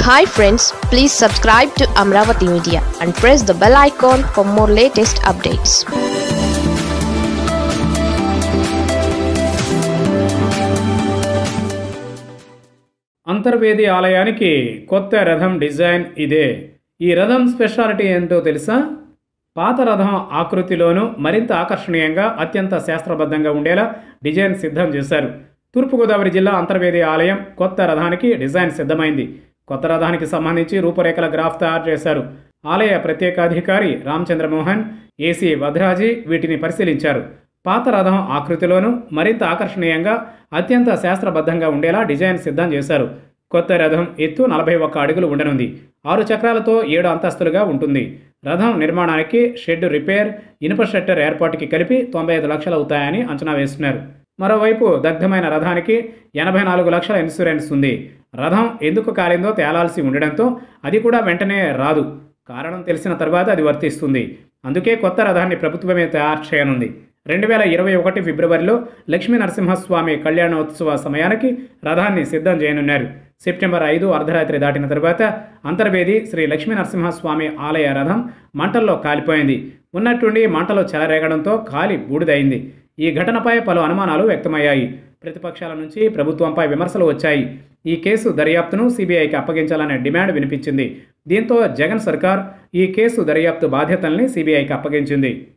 hi friends please subscribe to Amaravati media and press the bell icon for more latest updates Antarvedi ఆలయానికి కొత్త రథం design ఇదే ఈ రథం స్పెషాలిటీ ఏంటో తెలుసా పాత రథం ఆకృతిలోనూ మరింత ఆకర్షణీయంగా అత్యంత శాస్త్రబద్ధంగా ఉండేలా డిజైన్ సిద్ధం చేశారు తూర్పుగోదావరి జిల్లా అంతర్వేది ఆలయం కొత్త రథానికి డిజైన్ సిద్ధమైంది కొత్త రథానికి సంబంధించి రూపురేఖల గ్రాఫ్ తయారు చేశారు ఆలయ ప్రత్యేకాధికారి రామచంద్రమోహన్ ఏసీ వద్రాజీ వీటిని పరిశీలించారు పాత రథం ఆకృతిలోనూ మరింత ఆకర్షణీయంగా అత్యంత శాస్త్రబద్ధంగా ఉండేలా డిజైన్ సిద్ధం చేశారు కొత్త రథం ఎత్తు నలభై ఒక్క అడుగులు ఉండనుంది ఆరు చక్రాలతో ఏడు అంతస్తులుగా ఉంటుంది రథం నిర్మాణానికి షెడ్ రిపేర్ ఇనుప షట్టర్ ఏర్పాటుకి కలిపి తొంభై ఐదు లక్షలు అవుతాయని అంచనా వేస్తున్నారు మరోవైపు దగ్ధమైన రథానికి ఎనభై నాలుగు లక్షల ఇన్సూరెన్స్ ఉంది రథం ఎందుకు కాలిందో తేలాల్సి ఉండడంతో అది కూడా వెంటనే రాదు కారణం తెలిసిన తర్వాత అది వర్తిస్తుంది అందుకే కొత్త రథాన్ని ప్రభుత్వమే తయారు చేయనుంది రెండు వేల ఇరవై ఒకటి ఫిబ్రవరిలో లక్ష్మీ నరసింహస్వామి కళ్యాణోత్సవ సమయానికి రథాన్ని సిద్ధం చేయనున్నారు సెప్టెంబర్ ఐదు అర్ధరాత్రి దాటిన తరువాత అంతర్వేది శ్రీ లక్ష్మీ నరసింహస్వామి ఆలయ రథం మంటల్లో కాలిపోయింది ఉన్నట్టుండి మంటలు చెలరేగడంతో కాలి బూడిదైంది ఈ ఘటనపై పలు అనుమానాలు వ్యక్తమయ్యాయి ప్రతిపక్షాల నుంచి ప్రభుత్వంపై విమర్శలు వచ్చాయి ఈ కేసు దర్యాప్తును సిబిఐకి అప్పగించాలనే డిమాండ్ వినిపించింది దీంతో జగన్ సర్కార్ ఈ కేసు దర్యాప్తు బాధ్యతల్ని సిబిఐకి అప్పగించింది